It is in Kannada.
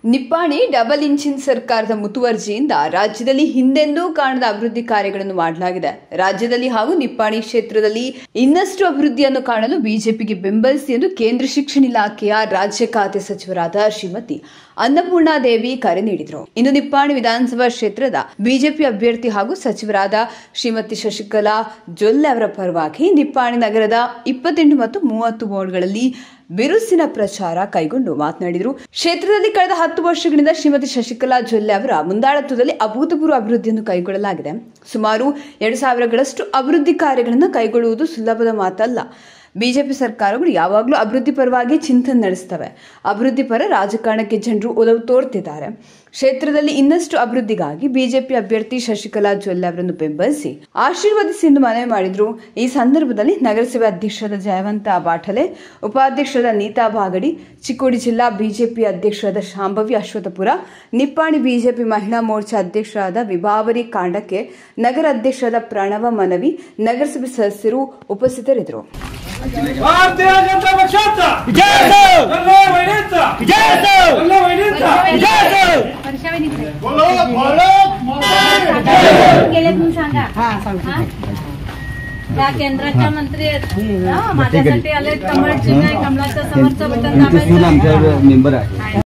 ನಿಪ್ಪಾಣಿ ಡಬಲ್ ಇಂಜಿನ್ ಸರ್ಕಾರದ ಮುತುವರ್ಜಿಯಿಂದ ರಾಜ್ಯದಲ್ಲಿ ಹಿಂದೆಂದೂ ಕಾಣದ ಅಭಿವೃದ್ಧಿ ಕಾರ್ಯಗಳನ್ನು ಮಾಡಲಾಗಿದೆ ರಾಜ್ಯದಲ್ಲಿ ಹಾಗೂ ನಿಪ್ಪಾಣಿ ಕ್ಷೇತ್ರದಲ್ಲಿ ಇನ್ನಷ್ಟು ಅಭಿವೃದ್ಧಿಯನ್ನು ಕಾಣಲು ಬಿಜೆಪಿಗೆ ಬೆಂಬಲಿಸಿ ಎಂದು ಕೇಂದ್ರ ಶಿಕ್ಷಣ ಇಲಾಖೆಯ ರಾಜ್ಯ ಖಾತೆ ಸಚಿವರಾದ ಶ್ರೀಮತಿ ಅನ್ನಪೂರ್ಣಾ ದೇವಿ ಕರೆ ನೀಡಿದರು ಇಂದು ನಿಪ್ಪಾಣಿ ವಿಧಾನಸಭಾ ಕ್ಷೇತ್ರದ ಬಿಜೆಪಿ ಅಭ್ಯರ್ಥಿ ಹಾಗೂ ಸಚಿವರಾದ ಶ್ರೀಮತಿ ಶಶಿಕಲಾ ಜೊಲ್ಲೆ ಅವರ ಪರವಾಗಿ ನಿಪ್ಪಾಣಿ ನಗರದ ಇಪ್ಪತ್ತೆಂಟು ಮತ್ತು ಮೂವತ್ತು ವಾರ್ಡ್ಗಳಲ್ಲಿ ಬಿರುಸಿನ ಪ್ರಚಾರ ಕೈಗೊಂಡು ಮಾತನಾಡಿದರು ಕ್ಷೇತ್ರದಲ್ಲಿ ಕಳೆದ ಹತ್ತು ವರ್ಷಗಳಿಂದ ಶ್ರೀಮತಿ ಶಶಿಕಲಾ ಜೊಲ್ಲೆ ಅವರ ಮುಂದಾಳತ್ವದಲ್ಲಿ ಅಭೂತಪೂರ್ವ ಅಭಿವೃದ್ಧಿಯನ್ನು ಕೈಗೊಳ್ಳಲಾಗಿದೆ ಸುಮಾರು ಎರಡು ಸಾವಿರಗಳಷ್ಟು ಅಭಿವೃದ್ಧಿ ಕಾರ್ಯಗಳನ್ನು ಕೈಗೊಳ್ಳುವುದು ಸುಲಭದ ಮಾತಲ್ಲ ಬಿಜೆಪಿ ಸರ್ಕಾರಗಳು ಯಾವಾಗಲೂ ಅಭಿವೃದ್ಧಿ ಪರವಾಗಿ ಚಿಂತನೆ ನಡೆಸ್ತವೆ ಅಭಿವೃದ್ಧಿ ಪರ ರಾಜಕಾರಣಕ್ಕೆ ಜನರು ಒಲವು ತೋರ್ತಿದ್ದಾರೆ ಕ್ಷೇತ್ರದಲ್ಲಿ ಇನ್ನಷ್ಟು ಅಭಿವೃದ್ಧಿಗಾಗಿ ಬಿಜೆಪಿ ಅಭ್ಯರ್ಥಿ ಶಶಿಕಲಾ ಜೊಲ್ಲೆ ಅವರನ್ನು ಬೆಂಬಲಿಸಿ ಆಶೀರ್ವದಿಸಿ ಎಂದು ಮನವಿ ಮಾಡಿದರು ಈ ಸಂದರ್ಭದಲ್ಲಿ ನಗರಸಭೆ ಅಧ್ಯಕ್ಷರಾದ ಜಯವಂತ ಬಾಠಲೆ ಉಪಾಧ್ಯಕ್ಷರಾದ ನೀತಾ ಬಾಗಡಿ ಚಿಕ್ಕೋಡಿ ಜಿಲ್ಲಾ ಬಿಜೆಪಿ ಅಧ್ಯಕ್ಷರಾದ ಶಾಂಭವಿ ಅಶ್ವಥಪುರ ನಿಪ್ಪಾಣಿ ಬಿಜೆಪಿ ಮಹಿಳಾ ಮೋರ್ಚಾ ಅಧ್ಯಕ್ಷರಾದ ವಿಭಾವರಿ ಕಾಂಡಕ್ಕೆ ನಗರ ಅಧ್ಯಕ್ಷರಾದ ಪ್ರಣವ ಮನವಿ ನಗರಸಭೆ ಸದಸ್ಯರು ಉಪಸ್ಥಿತರಿದ್ದರು भारतीय जनता पक्षाचा विजय कल्ला वहिनीचा विजय कल्ला वहिनीचा विजय बोलो भारत माता की गेले म्हणून सांगा हा? त्या केंद्राच्या मंत्री आहेत हा, माझ्यासाठी आले कमळ चिन्ह आहे कमळाचं समोरचं बटन दाबायचं आमच्या मेंबर आहे